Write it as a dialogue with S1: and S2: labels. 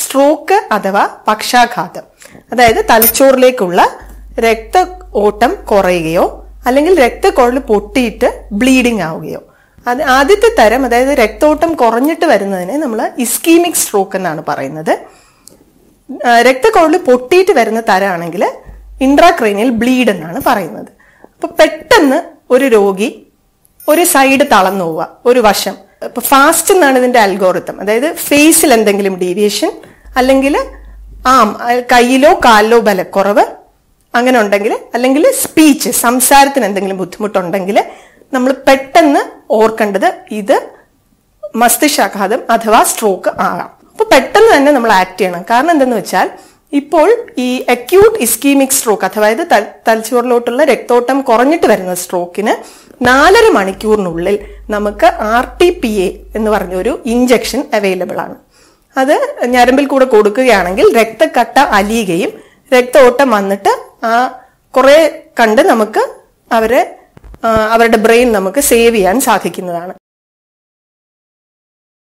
S1: stroke അഥവാ പക്ഷാഘാതം അതായത് തലച്ചോറിലേക്കുള്ള രക്ത ഓട്ടം കുറയുകയോ അല്ലെങ്കിൽ രക്തക്കുഴൽ പൊട്ടിയിട്ട് ബ്ലീഡിംഗ് ആവുകയോ അത് ആദ്യത്തെ തരം അതായത് രക്തോട്ടം കുറഞ്ഞിട്ട് വരുന്നതിനെ നമ്മൾ ഇസ്കീമിക് സ്ട്രോക്ക് എന്നാണ് പറയുന്നത് ആ, രക്തക്കുഴൽ പൊട്ടിയിട്ട് വരുന്ന തരമാണെങ്കിൽ ഇൻട്രാക്രൈനിയൽ ബ്ലീഡ് എന്നാണ് പറയുന്നത് അപ്പൊ പെട്ടെന്ന് ഒരു രോഗി ഒരു സൈഡ് തളർന്നു പോവുക ഒരു വശം ഇപ്പൊ ഫാസ്റ്റ് എന്നാണ് ഇതിന്റെ അൽഗോറിത്തം അതായത് ഫേസിൽ എന്തെങ്കിലും ഡീവിയേഷൻ അല്ലെങ്കിൽ ആം അഹ് കയ്യിലോ കാലിലോ ബലക്കുറവ് അങ്ങനെ ഉണ്ടെങ്കിൽ അല്ലെങ്കിൽ സ്പീച്ച് സംസാരത്തിന് എന്തെങ്കിലും ബുദ്ധിമുട്ടുണ്ടെങ്കിൽ നമ്മൾ പെട്ടെന്ന് ഓർക്കേണ്ടത് ഇത് മസ്തിഷ്കാഘാതം അഥവാ സ്ട്രോക്ക് ആകാം അപ്പൊ പെട്ടെന്ന് തന്നെ നമ്മൾ ആക്ട് ചെയ്യണം കാരണം എന്തെന്ന് വെച്ചാൽ ഇപ്പോൾ ഈ അക്യൂട്ട് ഇസ്കീമിക് സ്ട്രോക്ക് അഥവാ ഇത് തൽ- തലച്ചോറിലോട്ടുള്ള രക്തോട്ടം കുറഞ്ഞിട്ട് വരുന്ന സ്ട്രോക്കിന് നാലര മണിക്കൂറിനുള്ളിൽ നമുക്ക് ആർ ടി പി എ എന്ന് പറഞ്ഞ ഒരു ഇഞ്ചക്ഷൻ അവൈലബിൾ ആണ് അത് ഞരമ്പിൽ കൂടെ കൊടുക്കുകയാണെങ്കിൽ രക്തക്കട്ട അലിയുകയും രക്തഓട്ടം വന്നിട്ട് ആ കുറെ കണ്ട് നമുക്ക് അവരെ ആ, അവരുടെ ബ്രെയിൻ നമുക്ക് സേവ് ചെയ്യാൻ സാധിക്കുന്നതാണ്